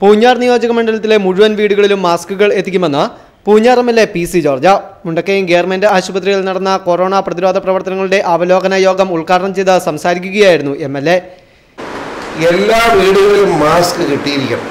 പൂഞ്ഞാർ നിയോജക മണ്ഡലത്തിലെ മുഴുവൻ വീടുകളിലും മാസ്കുകൾ എത്തിക്കുമെന്ന് Poonjar M L A P C George Mundakayam government ആശുപത്രിയിൽ നടന്ന കൊറോണ പ്രതിരോധ പ്രവർത്തനങ്ങളുടെ അവലോകന യോഗം ഉദ്ഘാടനം ചെയ്ത് സംസാരിക്കുകയായിരുന്നു എം എൽ എ എല്ലാ വീടുകളിലും മാസ്ക് കിട്ടിയിരിക്കണം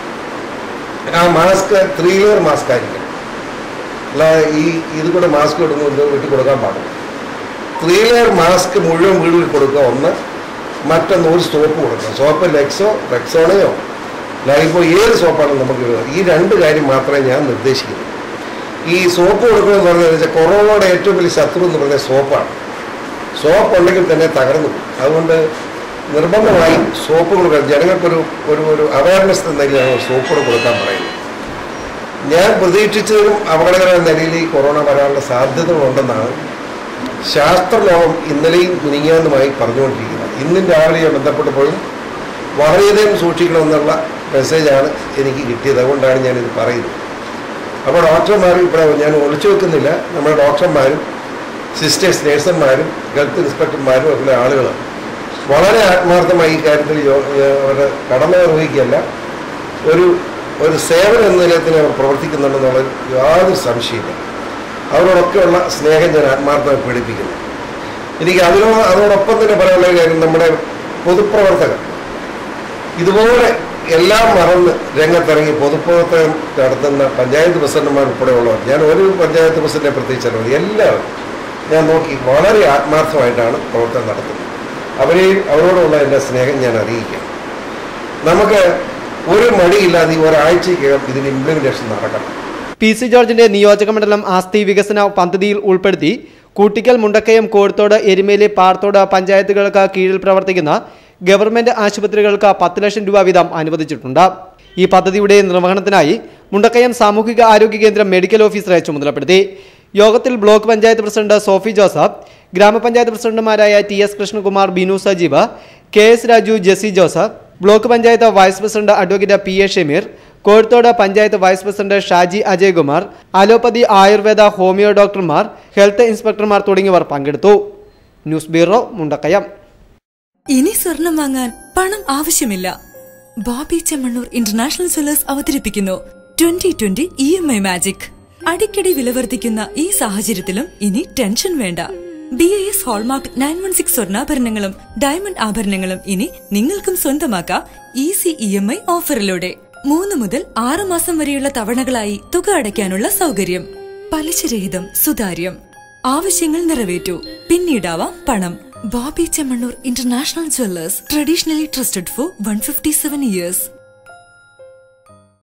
ആ മാസ്ക് ത്രീ ലെയർ മാസ്ക് ആയിരിക്കണം അല്ല ഈ ഇത് കൂടെ മാസ്ക് ഇടുന്നത് വീട്ടിൽ കൊടുക്കാൻ പാടില്ല ത്രീ ലെയർ മാസ്ക് മുഴുവൻ വീടുകളിൽ കൊടുക്കുക ഒന്ന് മറ്റൊന്ന് ഒരു സോപ്പ് കൊടുക്കുക സോപ്പ് ലെക്സോ റെക്സോണയോ ലൈഫോ ഏത് സോപ്പാണ് നമുക്ക് ഇടുക ഈ രണ്ട് കാര്യം മാത്രമേ ഞാൻ നിർദ്ദേശിക്കുന്നു ഈ സോപ്പ് കൊടുക്കണമെന്ന് പറഞ്ഞാൽ വെച്ചാൽ കൊറോണയുടെ ഏറ്റവും വലിയ ശത്രു എന്ന് പറഞ്ഞാൽ സോപ്പാണ് സോപ്പ് ഉണ്ടെങ്കിൽ തന്നെ തകർന്നു പോകും അതുകൊണ്ട് നിർബന്ധമായി സോപ്പ് കൊടുക്കാൻ ജനങ്ങൾക്കൊരു ഒരു ഒരു അവയർനെസ് എന്ന നിലയിലാണ് സോപ്പ് കൂടെ കൊടുക്കാൻ പറയുന്നത് ഞാൻ പ്രതീക്ഷിച്ചതിലും അപകടകരമായ നിലയിൽ ഈ കൊറോണ വരാനുള്ള സാധ്യതകളുണ്ടെന്നാണ് ശാസ്ത്രലോകം ഇന്നലെയും മിനിങ്ങാന്നുമായി പറഞ്ഞുകൊണ്ടിരിക്കുന്നത് ഇന്നും രാവിലെ ഞാൻ ബന്ധപ്പെട്ടപ്പോഴും വളരെയധികം സൂക്ഷിക്കണമെന്നുള്ള മെസ്സേജാണ് എനിക്ക് കിട്ടിയത് അതുകൊണ്ടാണ് ഞാനിത് പറയുന്നത് അപ്പോൾ ഡോക്ടർമാരും ഇവിടെ ഞാൻ ഒളിച്ചു വെക്കുന്നില്ല നമ്മുടെ ഡോക്ടർമാരും സിസ്റ്റേഴ്സ് നേഴ്സന്മാരും ഹെൽത്ത് ഇൻസ്പെക്ടർമാരും ഒക്കെ ആളുകൾ വളരെ ആത്മാർത്ഥമായി ഈ കാര്യത്തിൽ യോ- ഏഹ് അവരുടെ കടമ നിർവഹിക്കുകയല്ല ഒരു ഒരു സേവന എന്ന നിലയത്തിന് അവർ പ്രവർത്തിക്കുന്നുണ്ടെന്നുള്ള യാതൊരു സംശയമില്ല അവരോടൊക്കെയുള്ള സ്നേഹം ഞാൻ ആത്മാർത്ഥമായി പീഡിപ്പിക്കുന്നു എനിക്ക് അതിനോട് അതോടൊപ്പം തന്നെ പറയാനുള്ള ഒരു കാര്യം നമ്മുടെ പൊതുപ്രവർത്തകർ ഇതുപോലെ എല്ലാം മറന്ന് രംഗത്തിറങ്ങി പൊതുപ്രവർത്തനം നടത്തുന്ന പഞ്ചായത്ത് പ്രസിഡന്റുമാർ ഉൾപ്പെടെയുള്ളവർ ഞാൻ ഒരു പഞ്ചായത്ത് പ്രസിഡന്റിനെ പ്രത്യേകിച്ചല്ല എല്ലാവരും ഞാൻ നോക്കി വളരെ ആത്മാർത്ഥമായിട്ടാണ് പ്രവർത്തനം നടത്തുന്നത് അവരെയും അവരോടുള്ള എൻ്റെ സ്നേഹം ഞാൻ അറിയിക്കാം നമുക്ക് ഒരു മടിയില്ലാതെ ഈ ഒരാഴ്ചയ്ക്കകം ഇതിന് ഇംപ്ലിമെൻറ്റേഷൻ നടക്കണം പി സി ജോർജിന്റെ നിയോജക മണ്ഡലം ആസ്തി വികസന പദ്ധതിയിൽ ഉൾപ്പെടുത്തി കൂട്ടിക്കൽ മുണ്ടക്കയം കോഴത്തോട് എരുമേലി പാർത്തോട് പഞ്ചായത്തുകൾക്ക് കീഴിൽ പ്രവർത്തിക്കുന്ന ഗവൺമെന്റ് ആശുപത്രികൾക്ക് പത്ത് ലക്ഷം രൂപ വീതം അനുവദിച്ചിട്ടുണ്ട് ഈ പദ്ധതിയുടെ നിർവഹണത്തിനായി മുണ്ടക്കയം സാമൂഹിക ആരോഗ്യ കേന്ദ്രം മെഡിക്കൽ ഓഫീസറെ ചുമതലപ്പെടുത്തി യോഗത്തിൽ ബ്ലോക്ക് പഞ്ചായത്ത് പ്രസിഡന്റ് സോഫി ജോസഫ് ഗ്രാമപഞ്ചായത്ത് പ്രസിഡന്റുമാരായ T S Krishnakumar Binu Sajeev K S Raju Jessy Joseph block panchayat vice president advocate P A Shameer Kozhithode panchayat vice president Shaji Ajaykumar allopathy Ayurveda homeo ഡോക്ടർമാർ ഹെൽത്ത് ഇൻസ്പെക്ടർമാർ തുടങ്ങിയവർ പങ്കെടുത്തു ന്യൂസ് ബ്യൂറോ മുണ്ടക്കയം ഇനി സ്വർണം വാങ്ങാൻ പണം ആവശ്യമില്ല ബോബി ചെമ്മണ്ണൂർ ഇന്റർനാഷണൽ ജ്വല്ലേഴ്സ് അവതരിപ്പിക്കുന്നു twenty twenty E M I magic അടിക്കടി വില വർദ്ധിക്കുന്ന ഈ സാഹചര്യത്തിലും ഇനി ടെൻഷൻ വേണ്ട B I S hallmark nine one six സ്വർണ്ണാഭരണങ്ങളും ഡയമണ്ട് ആഭരണങ്ങളും ഇനി നിങ്ങൾക്കും സ്വന്തമാക്കാം ഈസി ഇ എം ഐ ഓഫറിലൂടെ മൂന്ന് മുതൽ ആറ് മാസം വരെയുള്ള തവണകളായി തുക അടയ്ക്കാനുള്ള സൗകര്യം പലിശരഹിതം സുതാര്യം ആവശ്യങ്ങൾ നിറവേറ്റു പിന്നീടാവാം പണം Bobby Chemmanur international jewellers traditionally trusted for one fifty seven years